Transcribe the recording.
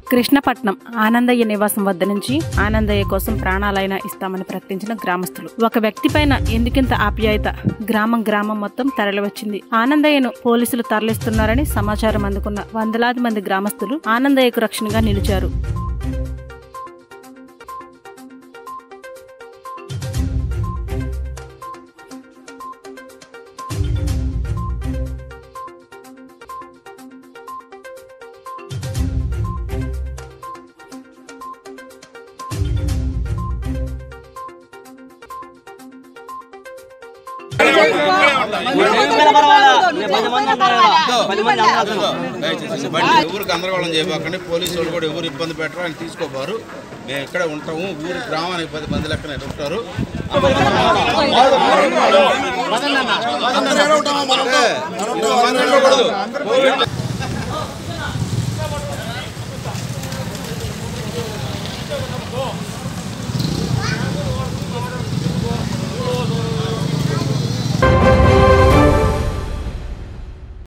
కృష్ణపట్నం ఆనందయ్య నివాసం వద్ద నుంచి ఆనందయ్య కోసం ప్రాణాలైనా ఇస్తామని ప్రకటించిన గ్రామస్తులు ఒక వ్యక్తి పైన ఎందుకింత ఆప్యాయత గ్రామం గ్రామం మొత్తం తరలివచ్చింది ఆనందయ్యను పోలీసులు తరలిస్తున్నారని సమాచారం అందుకున్న వందలాది మంది గ్రామస్తులు ఆనందయ్యకు రక్షణగా నిలిచారు దయచేసి బండి ఎవరు గందరగోళం చేయబాకండి పోలీసు వాళ్ళు కూడా ఎవరు ఇబ్బంది పెట్టరు ఆయన తీసుకోబారు మేము ఇక్కడే ఉంటాము ఊరు గ్రామానికి పది మంది లెక్కన ఉంటారు ఇబ్బంది ఉండకూడదు.